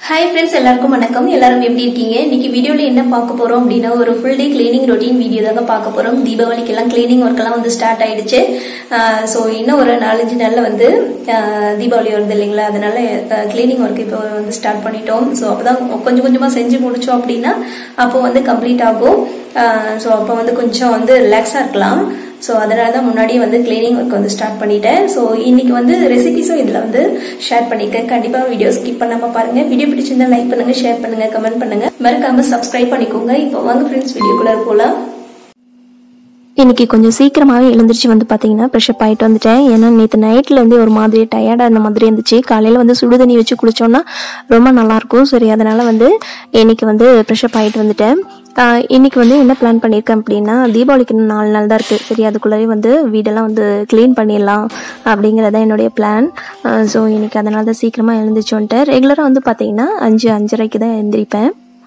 hi friends எல்லாருக்கும் வணக்கம் எல்லாரும் எப்படி இருக்கீங்க இன்னைக்கு வீடியோல என்ன பார்க்க போறோம் அப்படின்னா ஒரு full day cleaning routine video தாங்க பார்க்க போறோம் தீபாவளிக்கு எல்லாம் கிளீனிங் ஒர்க் எல்லாம் வந்து ஸ்டார்ட் ஆயிடுச்சு ஸோ இன்னும் ஒரு நாலஞ்சு நாள்ல வந்து ஆஹ், தீபாவளி வருது இல்லைங்களா அதனால கிளீனிங் ஒர்க் இப்போ வந்து ஸ்டார்ட் பண்ணிட்டோம் ஸோ அப்பதான் கொஞ்சம் கொஞ்சமா செஞ்சு முடிச்சோம் அப்படின்னா அப்போ வந்து கம்ப்ளீட் ஆகும் ஸோ அப்போ வந்து கொஞ்சம் வந்து ரிலாக்ஸா இருக்கலாம் ஸோ அதனால தான் முன்னாடியே வந்து கிளீனிங் ஒர்க் வந்து ஸ்டார்ட் பண்ணிட்டேன் ஸோ இன்னைக்கு வந்து ரெசிபிஸும் இதில் வந்து ஷேர் பண்ணியிருக்கேன் கண்டிப்பாக வீடியோ ஸ்கிப் பண்ணாமல் பாருங்க வீடியோ பிடிச்சிருந்தா லைக் பண்ணுங்க ஷேர் பண்ணுங்க கமெண்ட் பண்ணுங்க மறக்காம சப்ஸ்கிரைப் பண்ணிக்கோங்க இப்போ வாங்க ஃப்ரெண்ட்ஸ் வீடியோக்குள்ள போகலாம் இன்னைக்கு கொஞ்சம் சீக்கிரமாகவே எழுந்திரிச்சு வந்து பார்த்தீங்கன்னா ப்ரெஷப் ஆகிட்டு வந்துட்டேன் ஏன்னா நேற்று நைட்லேருந்தே ஒரு மாதிரி டயர்டாக இருந்த மாதிரி இருந்துச்சு காலையில் வந்து சுடு தண்ணி வச்சு குளிச்சோன்னா ரொம்ப நல்லாயிருக்கும் சரி அதனால் வந்து இன்னைக்கு வந்து ப்ரெஷப் ஆகிட்டு வந்துட்டேன் ஆஹ் இன்னைக்கு வந்து என்ன பிளான் பண்ணியிருக்கேன் அப்படின்னா தீபாவளிக்கு இன்னும் நாலு நாள் தான் இருக்குது சரி அதுக்குள்ளேயே வந்து வீடெல்லாம் வந்து க்ளீன் பண்ணிடலாம் அப்படிங்கிறது தான் என்னுடைய பிளான் ஸோ இன்னைக்கு அதனால தான் சீக்கிரமாக எழுந்திரிச்சு வந்துட்டேன் ரெகுலராக வந்து பார்த்தீங்கன்னா அஞ்சு அஞ்சரைக்கு தான் எழுந்திரிப்பேன்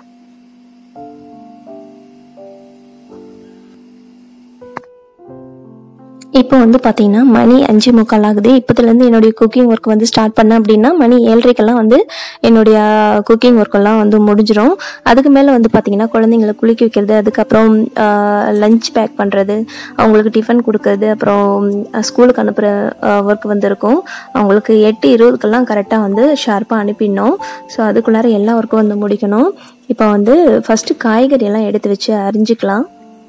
இப்போ வந்து பார்த்தீங்கன்னா மணி அஞ்சு முக்கால் ஆகுது இப்போதுலேருந்து என்னுடைய குக்கிங் ஒர்க் வந்து ஸ்டார்ட் பண்ணேன் அப்படின்னா மணி ஏழரைக்கெல்லாம் வந்து என்னுடைய குக்கிங் ஒர்க்கெல்லாம் வந்து முடிஞ்சிடும் அதுக்கு மேலே வந்து பார்த்தீங்கன்னா குழந்தைங்களை குளிக்க வைக்கிறது அதுக்கப்புறம் லஞ்ச் பேக் பண்ணுறது அவங்களுக்கு டிஃபன் கொடுக்கறது அப்புறம் ஸ்கூலுக்கு அனுப்புகிற ஒர்க் வந்து இருக்கும் அவங்களுக்கு எட்டு இருபதுக்கெல்லாம் கரெக்டாக வந்து ஷார்ப்பாக அனுப்பிடணும் ஸோ அதுக்குள்ளார எல்லா ஒர்க்கும் வந்து முடிக்கணும் இப்போ வந்து ஃபஸ்ட்டு காய்கறி எல்லாம் எடுத்து வச்சு அரிஞ்சிக்கலாம்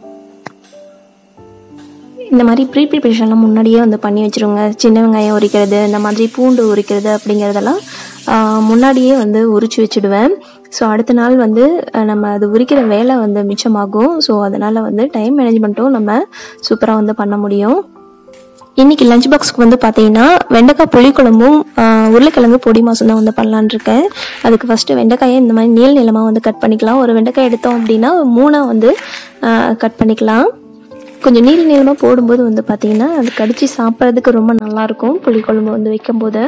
இந்த மாதிரி ப்ரீ ப்ரிப்ரேஷன்லாம் முன்னாடியே வந்து பண்ணி வச்சிருங்க சின்ன வெங்காயம் உரிக்கிறது இந்த மாதிரி பூண்டு உரிக்கிறது அப்படிங்கிறதெல்லாம் ஆஹ், முன்னாடியே வந்து உரிச்சு வச்சுடுவேன் ஸோ அடுத்த நாள் வந்து அஹ், நம்ம அது உரிக்கிற வேலை வந்து மிச்சமாகும் ஸோ அதனால் வந்து டைம் மேனேஜ்மெண்ட்டும் நம்ம சூப்பராக வந்து பண்ண முடியும் இன்னைக்கு லஞ்ச் பாக்ஸ்க்கு வந்து பார்த்தீங்கன்னா வெண்டைக்காய் புளிக்குழம்பும் ஆஹ், உருளைக்கிழங்கு பொடி மாசம் தான் வந்து பண்ணலான்னு இருக்கேன் அதுக்கு ஃபஸ்ட்டு வெண்டைக்காயை இந்த மாதிரி நீள் நீளமாக வந்து கட் பண்ணிக்கலாம் ஒரு வெண்டைக்காய் எடுத்தோம் அப்படின்னா மூணாக வந்து கட் பண்ணிக்கலாம் கொஞ்சம் நீள் நீளமாக போடும்போது வந்து பார்த்தீங்கன்னா அது கடிச்சு சாப்பிட்றதுக்கு ரொம்ப நல்லாயிருக்கும் புளிக்குழம்பு வந்து வைக்கும்போது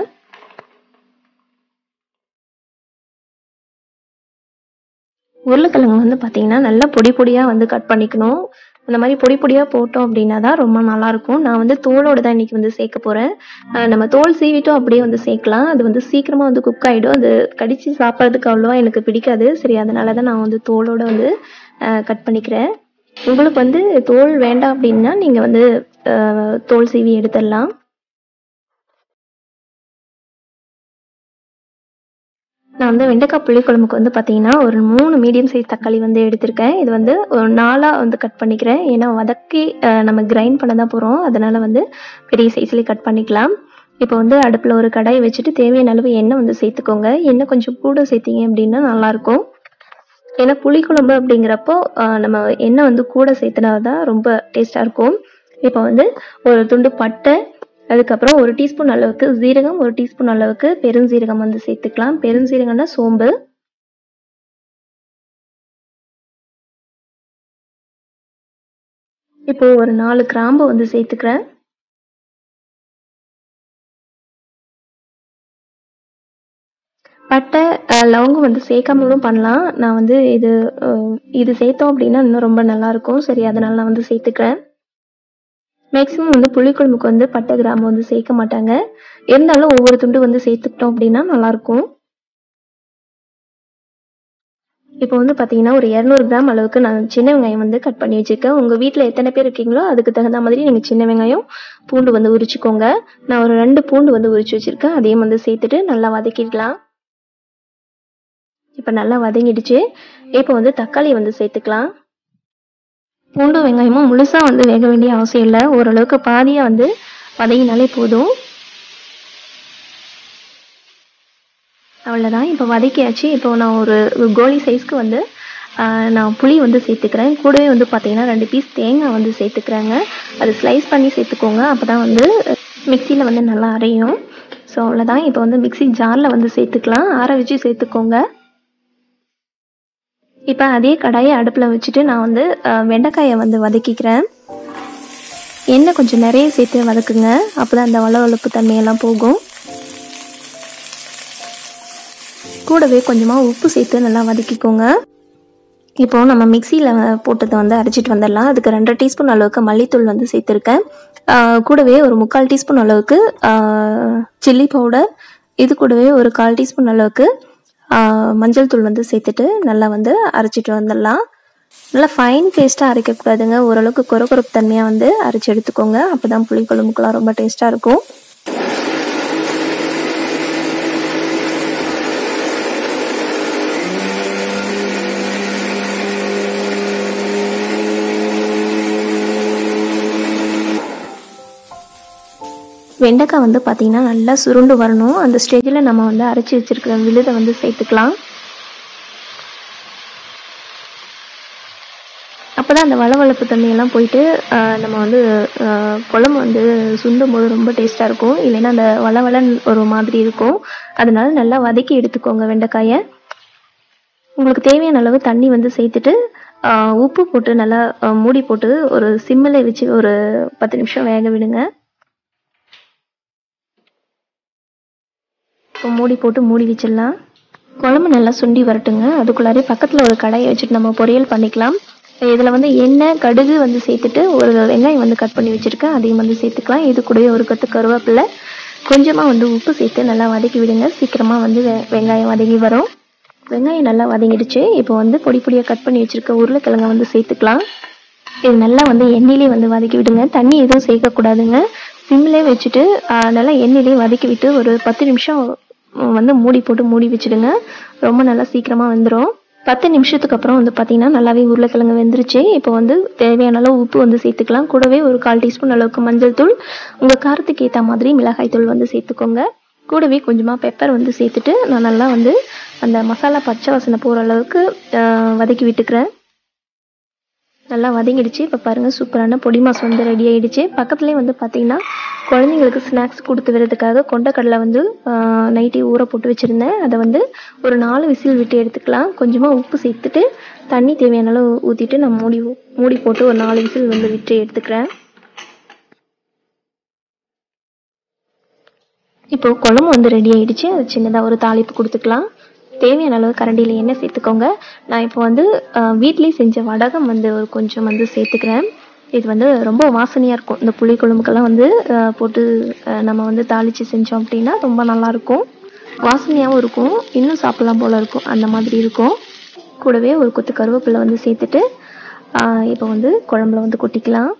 உருளைக்கிழங்கு வந்து பார்த்தீங்கன்னா நல்லா பொடி பொடியாக வந்து கட் பண்ணிக்கணும் அந்த மாதிரி பொடி பொடியாக போட்டோம் அப்படின்னா தான் ரொம்ப நல்லாயிருக்கும் நான் வந்து தோலோடு தான் இன்னைக்கு வந்து சேர்க்க போகிறேன் நம்ம தோல் சீவிட்டும் அப்படியே வந்து சேர்க்கலாம் அது வந்து சீக்கிரமாக வந்து குக் ஆகிடும் அது கடிச்சு சாப்பிட்றதுக்கு அவ்வளோவா எனக்கு பிடிக்காது சரி அதனால தான் நான் வந்து தோலோட வந்து கட் பண்ணிக்கிறேன் உங்களுக்கு வந்து தோல் வேண்டாம் அப்படின்னா நீங்கள் வந்து அஹ், தோல் சீவி எடுத்துடலாம் நான் வந்து வெண்டைக்காய் புளிக்குழம்புக்கு வந்து பார்த்தீங்கன்னா ஒரு மூணு மீடியம் சைஸ் தக்காளி வந்து எடுத்திருக்கேன் இது வந்து ஒரு நாலாக வந்து கட் பண்ணிக்கிறேன் ஏன்னா வதக்கி அஹ், நம்ம கிரைண்ட் பண்ண தான் போகிறோம் அதனால வந்து பெரிய சைஸ்லேயே கட் பண்ணிக்கலாம் இப்போ வந்து அடுப்பில் ஒரு கடாயை வச்சுட்டு தேவையான அளவு எண்ணெய் வந்து சேர்த்துக்கோங்க எண்ணெய் கொஞ்சம் கூட சேர்த்தீங்க அப்படின்னா நல்லாயிருக்கும் ஏன்னா புளிக்குழம்பு அப்படிங்கிறப்போ ஆஹ், நம்ம எண்ணெய் வந்து கூட சேர்த்துனா தான் ரொம்ப டேஸ்டாக இருக்கும் இப்போ வந்து ஒரு துண்டு பட்டை அதுக்கப்புறம் ஒரு டீஸ்பூன் அளவுக்கு ஜீரகம் ஒரு டீஸ்பூன் அளவுக்கு பெருஞ்சீரகம் வந்து சேர்த்துக்கலாம் பெருஞ்சீரகம்னா சோம்பு இப்போ ஒரு நாலு கிராம்பு வந்து சேர்த்துக்கிறேன் பட்டை அஹ், லவங்கம் வந்து சேர்க்காமலும் பண்ணலாம் நான் வந்து இது அஹ், இது சேர்த்தோம் அப்படின்னா இன்னும் ரொம்ப நல்லா இருக்கும் சரி அதனால நான் வந்து சேர்த்துக்கிறேன் மேக்ஸிமம் வந்து புளிக்குழம்புக்கு வந்து பட்டை கிராம்பு வந்து சேர்க்க மாட்டாங்க இருந்தாலும் ஒவ்வொரு துண்டு வந்து சேர்த்துக்கிட்டோம் அப்படின்னா நல்லா இருக்கும் இப்போ வந்து பார்த்தீங்கன்னா ஒரு இரநூறு கிராம் அளவுக்கு நான் சின்ன வெங்காயம் வந்து கட் பண்ணி வச்சிருக்கேன் உங்கள் வீட்டில் எத்தனை பேர் இருக்கீங்களோ அதுக்கு தகுந்த மாதிரி நீங்கள் சின்ன வெங்காயம் பூண்டு வந்து உரிச்சுக்கோங்க நான் ஒரு ரெண்டு பூண்டு வந்து உரிச்சு வச்சிருக்கேன் அதையும் வந்து சேர்த்துட்டு நல்லா வதக்கிடலாம் இப்போ நல்லா வதங்கிடுச்சு இப்போ வந்து தக்காளி வந்து சேர்த்துக்கலாம் பூண்டும் வெங்காயமும் முழுசா வந்து வேக வேண்டிய அவசியம் இல்லை ஓரளவுக்கு பாதியா வந்து வதங்கினாலே போதும் அவ்வளோதான் இப்போ வதக்கியாச்சு இப்போ நான் ஒரு ஒரு கோலி சைஸ்க்கு வந்து ஆஹ், நான் புளி வந்து சேர்த்துக்கிறேன் கூடவே வந்து பார்த்தீங்கன்னா ரெண்டு பீஸ் தேங்காய் வந்து சேர்த்துக்கிறேங்க அது ஸ்லைஸ் பண்ணி சேர்த்துக்கோங்க அப்போ தான் வந்து மிக்சியில் வந்து நல்லா அரையும் ஸோ அவ்வளோதான் இப்போ வந்து மிக்ஸி ஜாரில் வந்து சேர்த்துக்கலாம் ஆற வச்சு சேர்த்துக்கோங்க இப்போ அதே கடாயை அடுப்பில் வச்சுட்டு நான் வந்து அஹ், வெண்டைக்காயை வந்து வதக்கிக்கிறேன் எண்ணெய் கொஞ்சம் நிறைய சேர்த்து வதக்குங்க அப்போ தான் அந்த வளவளப்பு தன்மையெல்லாம் போகும் கூடவே கொஞ்சமாக உப்பு சேர்த்து நல்லா வதக்கிக்கோங்க இப்போ நம்ம மிக்சியில் போட்டதை வந்து அரைச்சிட்டு வந்துடலாம் அதுக்கு ரெண்டரை டீஸ்பூன் அளவுக்கு மல்லித்தூள் வந்து சேர்த்துருக்கேன் ஆஹ் கூடவே ஒரு முக்கால் டீஸ்பூன் அளவுக்கு சில்லி பவுடர் இது கூடவே ஒரு கால் டீஸ்பூன் அளவுக்கு ஆஹ் மஞ்சள் தூள் வந்து சேர்த்துட்டு நல்லா வந்து அரைச்சிட்டு வந்துடலாம் நல்லா ஃபைன் பேஸ்ட்டாக அரைக்கக்கூடாதுங்க ஓரளவுக்கு கொரகொரப்பு தன்மையாக வந்து அரைச்சி எடுத்துக்கோங்க அப்போ தான் புளிக்குழம்புக்குலாம் ரொம்ப டேஸ்ட்டாக இருக்கும் வெண்டைக்காய் வந்து பார்த்தீங்கன்னா நல்லா சுருண்டு வரணும் அந்த ஸ்டேஜில் நம்ம வந்து அரைச்சி வச்சிருக்கிற விழுதை வந்து சேர்த்துக்கலாம் அப்போ தான் அந்த வளவளப்பு தண்ணியெல்லாம் போயிட்டு ஆஹ், நம்ம வந்து ஆஹ், குழம்பு வந்து சுண்டும் போது ரொம்ப டேஸ்ட்டாக இருக்கும் இல்லைன்னா அந்த வளவளன்னு ஒரு மாதிரி இருக்கும் அதனால நல்லா வதக்கி எடுத்துக்கோங்க வெண்டைக்காயை உங்களுக்கு தேவையான அளவு தண்ணி வந்து சேர்த்துட்டு ஆஹ், உப்பு போட்டு நல்லா ஆஹ், மூடி போட்டு ஒரு சிம்மில் வச்சு ஒரு பத்து நிமிஷம் வேக விடுங்க இப்போ மூடி போட்டு மூடி வச்சிடலாம் குழம்பு நல்லா சுண்டி வரட்டுங்க அதுக்குள்ளாரே பக்கத்தில் ஒரு கடாயை வச்சுட்டு நம்ம பொரியல் பண்ணிக்கலாம் இதில் வந்து எண்ணெய் கடுகு வந்து சேர்த்துட்டு ஒரு வெங்காயம் வந்து கட் பண்ணி வச்சுருக்கேன் அதையும் வந்து சேர்த்துக்கலாம் இது கூடவே ஒரு கத்து கருவேப்பிலை கொஞ்சமாக வந்து உப்பு சேர்த்து நல்லா வதக்கி விடுங்க சீக்கிரமாக வந்து வெ- வெங்காயம் வதங்கி வரும் வெங்காயம் நல்லா வதங்கிடுச்சு இப்போ வந்து பொடி பொடியாக கட் பண்ணி வச்சுருக்க உருளைக்கிழங்க வந்து சேர்த்துக்கலாம் இது நல்லா வந்து எண்ணெயிலே வந்து வதக்கி விடுங்க தண்ணி எதுவும் சேர்க்கக்கூடாதுங்க சிம்லே வச்சுட்டு ஆஹ், நல்லா எண்ணெயிலே வதக்கி விட்டு ஒரு பத்து நிமிஷம் உம், வந்து மூடி போட்டு மூடி வச்சிடுங்க ரொம்ப நல்லா சீக்கிரமாக வெந்துடும் பத்து நிமிஷத்துக்கு அப்புறம் வந்து பார்த்தீங்கன்னா நல்லாவே உருளைக்கிழங்கு வெந்துருச்சு இப்போ வந்து தேவையான அளவு உப்பு வந்து சேர்த்துக்கலாம் கூடவே ஒரு கால் டீஸ்பூன் அளவுக்கு மஞ்சள் தூள் உங்கள் காரத்துக்கு ஏற்ற மாதிரி மிளகாய் தூள் வந்து சேர்த்துக்கோங்க கூடவே கொஞ்சமாக பெப்பர் வந்து சேர்த்துட்டு நான் நல்லா வந்து அந்த மசாலா பச்சை வாசனை போகிற அளவுக்கு ஆஹ், வதக்கி விட்டுக்கிறேன் நல்லா வதங்கிடுச்சு இப்போ பாருங்கள் சூப்பரான பொடி மாஸ் வந்து ரெடி ஆயிடுச்சு பக்கத்துலேயே வந்து பார்த்தீங்கன்னா குழந்தைங்களுக்கு ஸ்நாக்ஸ் கொடுத்து வரதுக்காக கொண்டக்கடலை வந்து நைட்டே ஊற போட்டு வச்சுருந்தேன் அதை வந்து ஒரு நாலு விசில் விட்டு எடுத்துக்கலாம் கொஞ்சமாக உப்பு சேர்த்துட்டு தண்ணி தேவையான அளவு ஊற்றிட்டு நான் மூடி மூடி போட்டு ஒரு நாலு விசில் வந்து விட்டு எடுத்துக்கிறேன் இப்போ குழம்பு வந்து ரெடி ஆயிடுச்சு அது சின்னதாக ஒரு தாளிப்பு கொடுத்துக்கலாம் தேவையான அளவு கரண்டியில் எண்ணெய் சேர்த்துக்கோங்க நான் இப்போ வந்து அஹ், வீட்லயே செஞ்ச வடகம் வந்து ஒரு கொஞ்சம் வந்து சேர்த்துக்கிறேன் இது வந்து ரொம்ப வாசனையாக இருக்கும் இந்த புளி குழம்புக்கெல்லாம் வந்து அஹ், போட்டு அஹ், நம்ம வந்து தாளித்து செஞ்சோம் அப்படின்னா ரொம்ப நல்லாயிருக்கும் வாசனையாகவும் இருக்கும் இன்னும் சாப்பிடலாம் போல இருக்கும் அந்த மாதிரி இருக்கும் கூடவே ஒரு கொத்து கருவேப்பிலை வந்து சேர்த்துட்டு அஹ், இப்போ வந்து குழம்புல வந்து கொட்டிக்கலாம்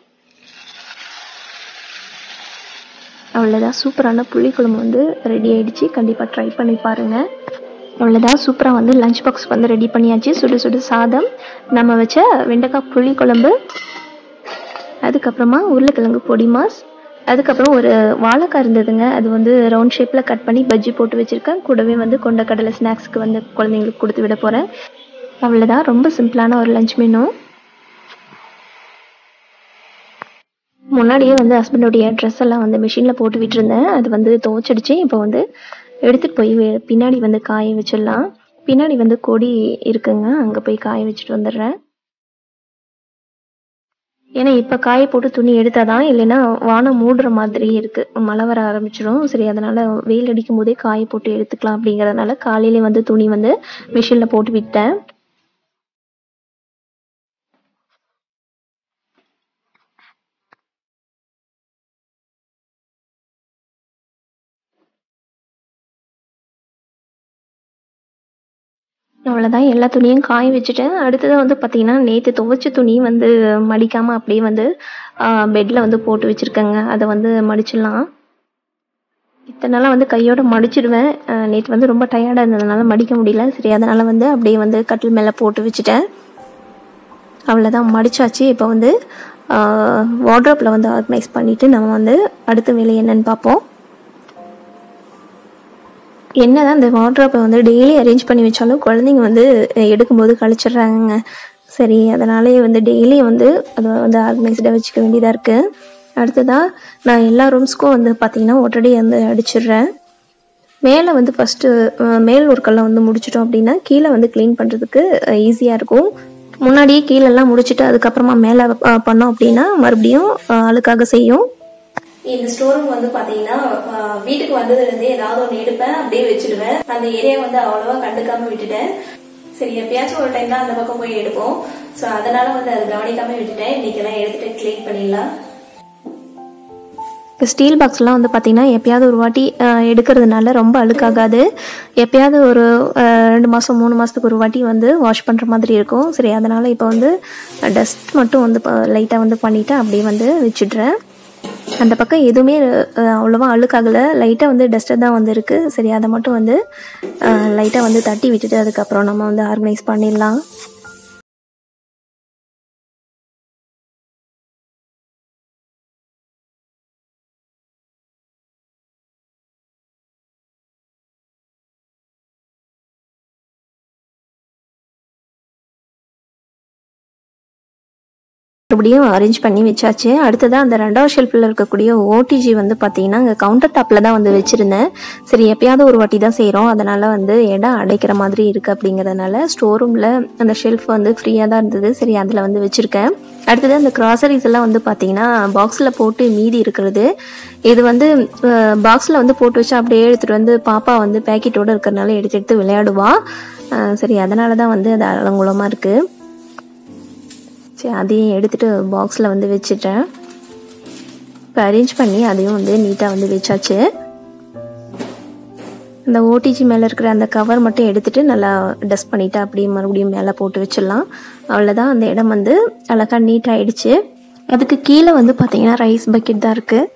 அவ்வளோதான் சூப்பரான புளிக்குழம்பு வந்து ரெடி ஆயிடுச்சு கண்டிப்பாக ட்ரை பண்ணி பாருங்கள் அவ்வளோதான் சூப்பராக வந்து லஞ்ச் பாக்ஸ் வந்து ரெடி பண்ணியாச்சு சுடு சுடு சாதம் நம்ம வச்ச வெண்டைக்காய் புளி குழம்பு அதுக்கப்புறமா உருளைக்கிழங்கு பொடி மாஸ் அதுக்கப்புறம் ஒரு வாழைக்காய் இருந்ததுங்க அது வந்து ரவுண்ட் ஷேப்பில் கட் பண்ணி பஜ்ஜி போட்டு வச்சுருக்கேன் கூடவே வந்து கொண்டக்கடலை ஸ்நாக்ஸ்க்கு வந்து குழந்தைங்களுக்கு கொடுத்து விட போகிறேன் அவ்வளோதான் ரொம்ப சிம்பிளான ஒரு லஞ்ச் மெனு முன்னாடியே வந்து ஹஸ்பண்டோடைய ட்ரெஸ் எல்லாம் வந்து மிஷினில் போட்டு விட்டுருந்தேன் அது வந்து துவைச்சிடுச்சு இப்போ வந்து எடுத்துகிட்டு போய் வே- பின்னாடி வந்து காய வச்சிடலாம் பின்னாடி வந்து கொடி இருக்குங்க அங்கே போய் காய வச்சுட்டு வந்துடுறேன் ஏன்னா இப்போ காய போட்டு துணி எடுத்தாதான் இல்லைன்னா வானம் மூடுற மாதிரி இருக்கு மழை வர ஆரம்பிச்சிடும் சரி அதனால வெயில் அடிக்கும் போதே காய போட்டு எடுத்துக்கலாம் அப்படிங்கறதுனால காலையிலே வந்து துணி வந்து மிஷினில் போட்டு விட்டேன் அவ்வளோதான் எல்லா துணியும் காய வச்சுட்டேன் அடுத்ததாக வந்து பார்த்தீங்கன்னா நேற்று துவைச்ச துணி வந்து மடிக்காமல் அப்படியே வந்து பெட்டில் வந்து போட்டு வச்சுருக்கேங்க அதை வந்து மடிச்சிடலாம் இத்தனை நாளாக வந்து கையோட மடிச்சிடுவேன் நேற்று வந்து ரொம்ப டயர்டாக இருந்ததுனால மடிக்க முடியல சரி அதனால் வந்து அப்படியே வந்து கட்டில் மேலே போட்டு வச்சுட்டேன் அவ்வளோதான் மடிச்சாச்சு இப்போ வந்து வார்ட்ரோப்பில் வந்து ஆர்கனைஸ் பண்ணிவிட்டு நம்ம வந்து அடுத்த வேலை என்னன்னு பார்ப்போம் என்னதான் இந்த வார்ட்ரோப்பை வந்து டெய்லி அரேஞ்ச் பண்ணி வச்சாலும் குழந்தைங்க வந்து அஹ், எடுக்கும்போது கழிச்சிடுறாங்கங்க சரி அதனாலேயே வந்து டெய்லி வந்து அதை வந்து ஆர்கனைஸ்டாக வச்சுக்க வேண்டியதாக இருக்குது அடுத்ததாக நான் எல்லா ரூம்ஸ்க்கும் வந்து பார்த்தீங்கன்னா ஒட்டடி வந்து அடிச்சிடுறேன் மேலே வந்து ஃபஸ்ட்டு மேல் ஒர்க்கெல்லாம் வந்து முடிச்சிட்டோம் அப்படின்னா கீழே வந்து க்ளீன் பண்ணுறதுக்கு ஈஸியாக இருக்கும் முன்னாடியே கீழெல்லாம் முடிச்சிட்டு அதுக்கப்புறமா மேலே பண்ணோம் அப்படின்னா மறுபடியும் அஹ், அழுக்காக செய்யும் இந்த ஸ்டோர் ரூம் வந்து பாத்தீங்கன்னா ஆஹ், வீட்டுக்கு வந்ததுல இருந்தே ஏதாவது ஒண்ணு எடுப்பேன் அப்படியே வச்சிடுவேன் அந்த ஏரியா வந்து அவ்வளவா கண்டுக்காம விட்டுட்டேன் சரி எப்பயாச்சும் ஒரு டைம் தான் அந்த பக்கம் போய் எடுப்போம் சோ அதனால வந்து அது கவனிக்காம விட்டுட்டேன் இன்னைக்கு எல்லாம் எடுத்துட்டு க்ளீன் பண்ணிடலாம் ஸ்டீல் பாக்ஸ்லாம் வந்து பார்த்திங்கன்னா எப்பயாவது ஒரு வாட்டி அஹ், எடுக்கிறதுனால ரொம்ப அழுக்காகாது எப்பயாவது ஒரு அஹ், ரெண்டு மாதம் மூணு மாதத்துக்கு ஒரு வாட்டி வந்து வாஷ் பண்ணுற மாதிரி இருக்கும் சரி அதனால் இப்போ வந்து டஸ்ட் மட்டும் வந்து லைட்டாக வந்து பண்ணிவிட்டு அப்படியே வந்து வச்சிடுறேன் அந்த பக்கம் எதுவுமே அஹ், அவ்வளோவா அழுக்காகலை லைட்டாக வந்து டஸ்ட்டாக தான் வந்து இருக்குது சரி அதை மட்டும் வந்து லைட்டாக வந்து தட்டி விட்டுட்டு அதுக்கப்புறம் நம்ம வந்து ஆர்கனைஸ் பண்ணிடலாம் மறுபடியும் அரேஞ்ச் பண்ணி வச்சாச்சு அடுத்ததான் அந்த ரெண்டாவது ஷெல்ஃபில் இருக்கக்கூடிய ஓடிஜி வந்து பார்த்தீங்கன்னா அங்கே கவுண்டர் டாப்பில் தான் வந்து வச்சுருந்தேன் சரி எப்பயாவது ஒரு வாட்டி தான் செய்கிறோம் அதனால் வந்து இடம் அடைக்கிற மாதிரி இருக்குது அப்படிங்கிறதுனால ஸ்டோர் ரூமில் அந்த ஷெல்ஃப் வந்து ஃப்ரீயாக தான் இருந்தது சரி அதில் வந்து வச்சுருக்கேன் அடுத்தது அந்த கிராசரிஸ் எல்லாம் வந்து பார்த்தீங்கன்னா பாக்ஸில் போட்டு மீதி இருக்கிறது இது வந்து பாக்ஸில் வந்து போட்டு வச்சு அப்படியே எடுத்துகிட்டு வந்து பாப்பா வந்து பேக்கெட்டோடு இருக்கிறனால எடுத்து எடுத்து விளையாடுவா அஹ் சரி அதனால தான் வந்து அது அலங்குலமாக இருக்குது சரி அதையும் எடுத்துகிட்டு பாக்ஸில் வந்து வச்சுட்டேன் இப்போ அரேஞ்ச் பண்ணி அதையும் வந்து நீட்டாக வந்து வச்சாச்சு அந்த ஓடிஜி மேலே இருக்கிற அந்த கவர் மட்டும் எடுத்துட்டு நல்லா டஸ்ட் பண்ணிவிட்டு அப்படியே மறுபடியும் மேலே போட்டு வச்சிடலாம் அவ்வளோதான் அந்த இடம் வந்து அழகாக நீட் ஆயிடுச்சு அதுக்கு கீழே வந்து பார்த்தீங்கன்னா ரைஸ் பக்கெட் தான் இருக்குது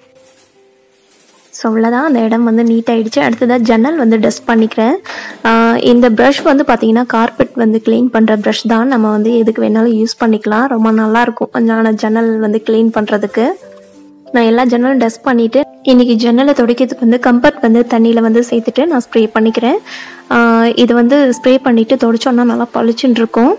ஸோ அவ்வளோதான் அந்த இடம் வந்து நீட் ஆயிடுச்சு அடுத்ததாக ஜன்னல் வந்து டஸ்ட் பண்ணிக்கிறேன் ஆஹ் இந்த ப்ரஷ் வந்து பார்த்தீங்கன்னா கார்பெட் வந்து க்ளீன் பண்ணுற ப்ரஷ் தான் நம்ம வந்து எதுக்கு வேணாலும் யூஸ் பண்ணிக்கலாம் ரொம்ப நல்லா இருக்கும் அந்த ஜன்னல் வந்து க்ளீன் பண்ணுறதுக்கு நான் எல்லா ஜன்னலும் டஸ்ட் பண்ணிட்டு இன்னைக்கு ஜன்னலை துடைக்கிறதுக்கு வந்து கம்பர்ட் வந்து தண்ணியில் வந்து சேர்த்துட்டு நான் ஸ்ப்ரே பண்ணிக்கிறேன் ஆஹ் இது வந்து ஸ்ப்ரே பண்ணிட்டு துடைச்சோன்னா நல்லா பளிச்சுன்னு இருக்கும்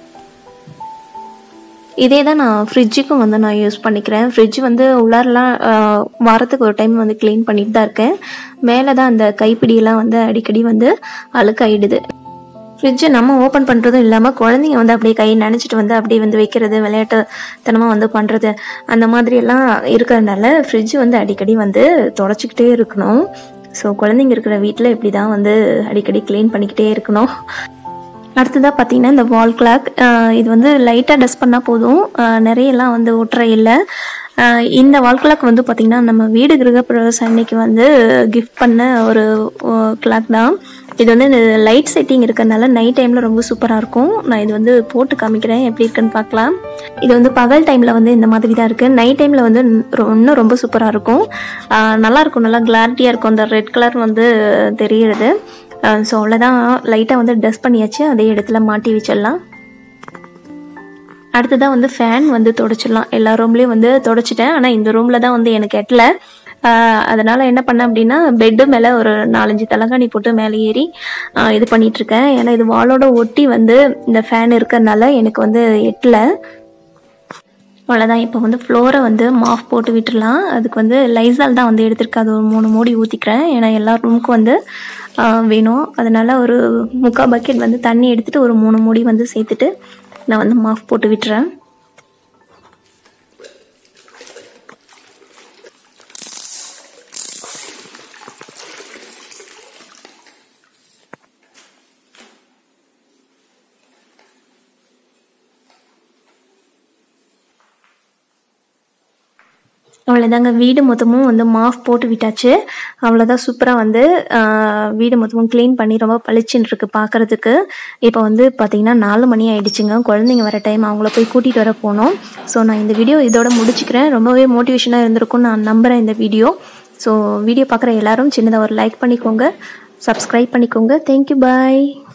இதே தான் நான் ஃப்ரிட்ஜுக்கும் வந்து நான் யூஸ் பண்ணிக்கிறேன் ஃப்ரிட்ஜ் வந்து உள்ளாரெலாம் ஆஹ், வாரத்துக்கு ஒரு டைம் வந்து க்ளீன் பண்ணிட்டு தான் இருக்கேன் மேலே தான் அந்த கைப்பிடியெல்லாம் வந்து அடிக்கடி வந்து அழுக்காயிடுது ஃப்ரிட்ஜை நம்ம ஓப்பன் பண்ணுறதும் இல்லாமல் குழந்தைங்க வந்து அப்படியே கை நினச்சிட்டு வந்து அப்படியே வந்து வைக்கிறது விளையாட்டுத்தனமாக வந்து பண்ணுறது அந்த மாதிரி எல்லாம் இருக்கிறதுனால ஃப்ரிட்ஜ் வந்து அடிக்கடி வந்து தொடச்சிக்கிட்டே இருக்கணும் ஸோ குழந்தைங்க இருக்கிற வீட்டில் இப்படி தான் வந்து அடிக்கடி க்ளீன் பண்ணிக்கிட்டே இருக்கணும் அடுத்ததாக பார்த்தீங்கன்னா இந்த வால் கிளாக் இது வந்து லைட்டாக டஸ்ட் பண்ணால் போதும் அஹ் நிறையெல்லாம் வந்து ஒட்டுற இல்லை அஹ் இந்த வால் கிளாக் வந்து பார்த்திங்கன்னா நம்ம வீடு கிரகப்பிரவேசம் அன்னைக்கு வந்து கிஃப்ட் பண்ண ஒரு கிளாக் தான் இது வந்து இந்த லைட் செட்டிங் இருக்கிறதுனால நைட் டைமில் ரொம்ப சூப்பராக இருக்கும் நான் இது வந்து போட்டு காமிக்கிறேன் எப்படி இருக்குன்னு பார்க்கலாம் இது வந்து பகல் டைமில் வந்து இந்த மாதிரி தான் இருக்குது நைட் டைமில் வந்து ரொ- இன்னும் ரொம்ப சூப்பராக இருக்கும் அஹ் நல்லா இருக்கும் நல்லா கிளாரிட்டியாக இருக்கும் அந்த ரெட் கலர் வந்து தெரியுறது ஸோ அவ்வளோதான் லைட்டாக வந்து டஸ்ட் பண்ணியாச்சு அதே இடத்துல மாட்டி வச்சிடலாம் அடுத்ததாக வந்து ஃபேன் வந்து தொடச்சிடலாம் எல்லா ரூம்லேயும் வந்து தொடச்சிட்டேன் ஆனால் இந்த ரூமில் தான் வந்து எனக்கு எட்டல ஆஹ் அதனால என்ன பண்ணேன் அப்படின்னா பெட்டு மேலே ஒரு நாலஞ்சு தலகாணி போட்டு மேலே ஏறி ஆஹ் இது பண்ணிட்டு இருக்கேன் ஏன்னா இது வாலோட ஒட்டி வந்து இந்த ஃபேன் இருக்கிறதுனால எனக்கு வந்து எட்டல அவ்வளோதான் இப்போ வந்து ஃப்ளோரை வந்து மாஃப் போட்டு விட்டுறலாம் அதுக்கு வந்து லைசால் தான் வந்து எடுத்திருக்கேன் அது ஒரு மூணு மூடி ஊற்றிக்கிறேன் ஏன்னா எல்லா ரூமுக்கும் வந்து ஆஹ் வேணும் அதனால ஒரு முக்கால் பக்கெட் வந்து தண்ணி எடுத்துட்டு ஒரு மூணு மூடி வந்து சேர்த்துட்டு நான் வந்து மாஃப் போட்டு விட்டுறேன் அவ்வளோதாங்க வீடு மொத்தமும் வந்து மாஃப் போட்டு விட்டாச்சு அவ்வளோதான் சூப்பராக வந்து ஆஹ், வீடு மொத்தமும் க்ளீன் பண்ணி ரொம்ப பளிச்சுன்னு இருக்கு பார்க்கறதுக்கு இப்போ வந்து பார்த்தீங்கன்னா நாலு மணி ஆயிடுச்சுங்க குழந்தைங்க வர டைம் அவங்கள போய் கூட்டிகிட்டு வர போனோம் ஸோ நான் இந்த வீடியோ இதோட முடிச்சுக்கிறேன் ரொம்பவே மோட்டிவேஷனாக இருந்திருக்கும் நான் நம்புகிறேன் இந்த வீடியோ ஸோ வீடியோ பார்க்குற எல்லாரும் சின்னதாக ஒரு லைக் பண்ணிக்கோங்க சப்ஸ்கிரைப் பண்ணிக்கோங்க தேங்க்யூ பாய்